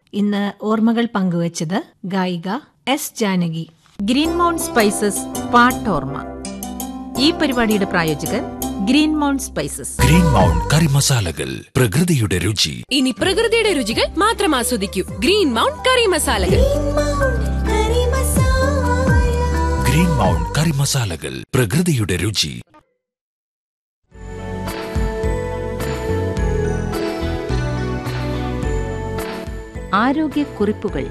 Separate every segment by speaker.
Speaker 1: ഇന്ന് ഓർമ്മകൾ പങ്കുവച്ചത് ഗായിക S Janaki
Speaker 2: Green Mount Spices പാട്ടോർമ്മ ഈ പരിപാടിയുടെ പ്രായോജകർ Green Mount Spices
Speaker 3: Green Mount curry മസാലകൾ പ്രകൃതിയുടെ രുചി
Speaker 4: ഇനി പ്രകൃതിയുടെ രുചികൾ മാത്രം ആസ്വദിക്കൂ ഗ്രീൻ മൗണ്ട് കറി മസാലകൾ
Speaker 3: ഗ്രീൻ മൗണ്ട് കറി മസാലകൾ പ്രകൃതിയുടെ രുചി
Speaker 2: ആരോഗ്യക്കുറിപ്പുകൾ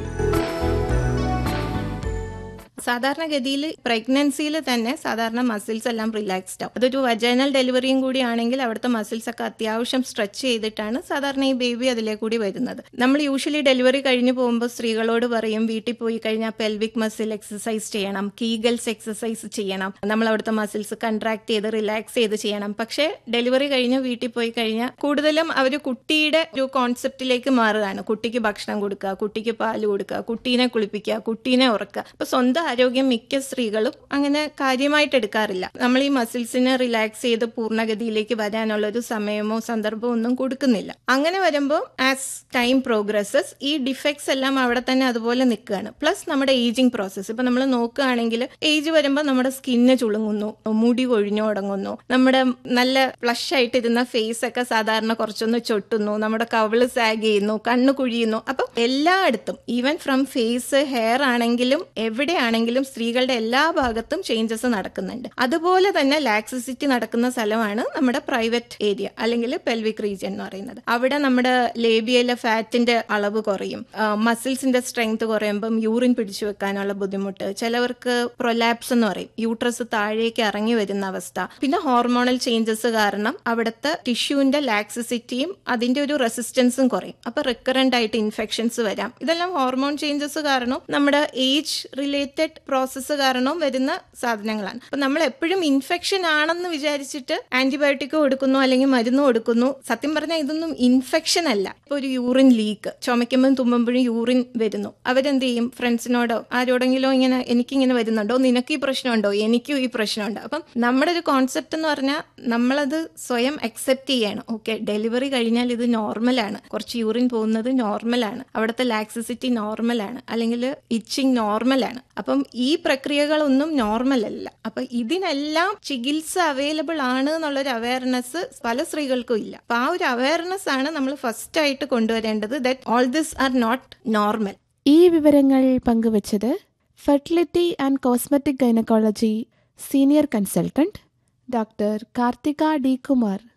Speaker 5: സാധാരണഗതിയിൽ പ്രഗ്നൻസിയിൽ തന്നെ സാധാരണ മസിൽസ് എല്ലാം റിലാക്സ്ഡ് ആവും അതൊരു വജൈനൽ ഡെലിവറിയും കൂടി ആണെങ്കിൽ അവിടുത്തെ മസിൽസ് ഒക്കെ അത്യാവശ്യം സ്ട്രെച്ച് ചെയ്തിട്ടാണ് സാധാരണ ഈ ബേബി അതിലേ കൂടി വരുന്നത് നമ്മൾ യൂഷ്വലി ഡെലിവറി കഴിഞ്ഞ് പോകുമ്പോൾ സ്ത്രീകളോട് പറയും വീട്ടിൽ പോയി കഴിഞ്ഞാൽ പെൽവിക് മസിൽ എക്സസൈസ് ചെയ്യണം കീഗൽസ് എക്സസൈസ് ചെയ്യണം നമ്മൾ അവിടുത്തെ മസിൽസ് കൺട്രാക്ട് ചെയ്ത് റിലാക്സ് ചെയ്ത് ചെയ്യണം പക്ഷേ ഡെലിവറി കഴിഞ്ഞ് വീട്ടിൽ പോയി കഴിഞ്ഞാൽ കൂടുതലും അവർ കുട്ടിയുടെ ഒരു കോൺസെപ്റ്റിലേക്ക് മാറുകയാണ് കുട്ടിക്ക് ഭക്ഷണം കൊടുക്കുക കുട്ടിക്ക് പാല് കൊടുക്കുക കുട്ടീനെ കുളിപ്പിക്കുക കുട്ടീനെ ഉറക്കുക അപ്പൊ സ്വന്തം ആരോഗ്യം മിക്ക സ്ത്രീകളും അങ്ങനെ കാര്യമായിട്ട് എടുക്കാറില്ല നമ്മൾ ഈ മസിൽസിനെ റിലാക്സ് ചെയ്ത് പൂർണ്ണഗതിയിലേക്ക് വരാനുള്ള ഒരു സമയമോ സന്ദർഭമോ ഒന്നും കൊടുക്കുന്നില്ല അങ്ങനെ വരുമ്പോൾ ആസ് ടൈം പ്രോഗ്രസസ് ഈ ഡിഫക്ട്സ് എല്ലാം അവിടെ തന്നെ അതുപോലെ നിൽക്കുകയാണ് പ്ലസ് നമ്മുടെ ഏജിങ് പ്രോസസ്സ് ഇപ്പൊ നമ്മൾ നോക്കുകയാണെങ്കിൽ ഏജ് വരുമ്പോൾ നമ്മുടെ സ്കിന്ന് ചുളുങ്ങുന്നു മുടി കൊഴിഞ്ഞു തുടങ്ങുന്നു നമ്മുടെ നല്ല ഫ്ലഷ് ആയിട്ടിരുന്ന ഫേസ് ഒക്കെ സാധാരണ കുറച്ചൊന്ന് ചൊട്ടുന്നു നമ്മുടെ കവിള് സാഗ് ചെയ്യുന്നു കണ്ണ് കുഴിയുന്നു അപ്പൊ എല്ലായിടത്തും ഈവൻ ഫ്രം ഫേസ് ഹെയർ ആണെങ്കിലും എവിടെയാണെങ്കിലും സ്ത്രീകളുടെ എല്ലാ ഭാഗത്തും ചേഞ്ചസ് നടക്കുന്നുണ്ട് അതുപോലെ തന്നെ ലാക്സിസിറ്റി നടക്കുന്ന സ്ഥലമാണ് നമ്മുടെ പ്രൈവറ്റ് ഏരിയ അല്ലെങ്കിൽ പെൽവിക് റീജിയൻ എന്ന് പറയുന്നത് അവിടെ നമ്മുടെ ലേബിയയിലെ ഫാറ്റിന്റെ അളവ് കുറയും മസിൽസിന്റെ സ്ട്രെങ്ത് കുറയുമ്പം യൂറിൻ പിടിച്ചു വെക്കാനുള്ള ബുദ്ധിമുട്ട് ചിലവർക്ക് പ്രൊലാപ്സ് എന്ന് പറയും യൂട്രസ് താഴേക്ക് ഇറങ്ങി വരുന്ന അവസ്ഥ പിന്നെ ഹോർമോണൽ ചേഞ്ചസ് കാരണം അവിടുത്തെ ടിഷ്യൂവിന്റെ ലാക്സിസിറ്റിയും അതിന്റെ ഒരു റെസിസ്റ്റൻസും കുറയും അപ്പൊ റിക്കറന്റ് ആയിട്ട് ഇൻഫെക്ഷൻസ് വരാം ഇതെല്ലാം ഹോർമോൺ ചേഞ്ചസ് കാരണം നമ്മുടെ ഏജ് റിലേറ്റഡ് പ്രോസസ്സ് കാരണവും വരുന്ന സാധനങ്ങളാണ് അപ്പൊ നമ്മൾ എപ്പോഴും ഇൻഫെക്ഷൻ ആണെന്ന് വിചാരിച്ചിട്ട് ആന്റിബയോട്ടിക് കൊടുക്കുന്നു അല്ലെങ്കിൽ മരുന്ന് കൊടുക്കുന്നു സത്യം പറഞ്ഞാൽ ഇതൊന്നും ഇൻഫെക്ഷൻ അല്ല ഇപ്പൊ ഒരു യൂറിൻ ലീക്ക് ചുമയ്ക്കുമ്പോൾ തുമ്മുമ്പോഴും യൂറിൻ വരുന്നു അവരെന്ത് ചെയ്യും ഫ്രണ്ട്സിനോടോ ആരോടെങ്കിലും ഇങ്ങനെ എനിക്കിങ്ങനെ വരുന്നുണ്ടോ നിനക്ക് ഈ പ്രശ്നമുണ്ടോ എനിക്കും ഈ പ്രശ്നമുണ്ട് അപ്പം നമ്മുടെ ഒരു കോൺസെപ്റ്റ് എന്ന് പറഞ്ഞാൽ നമ്മളത് സ്വയം അക്സെപ്റ്റ് ചെയ്യണം ഓക്കെ ഡെലിവറി കഴിഞ്ഞാൽ ഇത് നോർമലാണ് കുറച്ച് യൂറിൻ പോകുന്നത് നോർമലാണ് അവിടുത്തെ ലാക്സിസിറ്റി നോർമലാണ് അല്ലെങ്കിൽ ഇച്ചിങ് നോർമലാണ് അപ്പം ഈ പ്രക്രിയകളൊന്നും നോർമൽ അല്ല അപ്പൊ ഇതിനെല്ലാം ചികിത്സ അവൈലബിൾ ആണ് എന്നുള്ളൊരു അവയർനെസ് പല സ്ത്രീകൾക്കും ഇല്ല അപ്പൊ ആ ഒരു അവയർനെസ് ആണ് നമ്മൾ ഫസ്റ്റ് ആയിട്ട് കൊണ്ടുവരേണ്ടത് that all this are not normal
Speaker 6: ഈ വിവരങ്ങൾ പങ്കുവച്ചത് fertility and cosmetic gynaecology senior consultant doctor Karthika D Kumar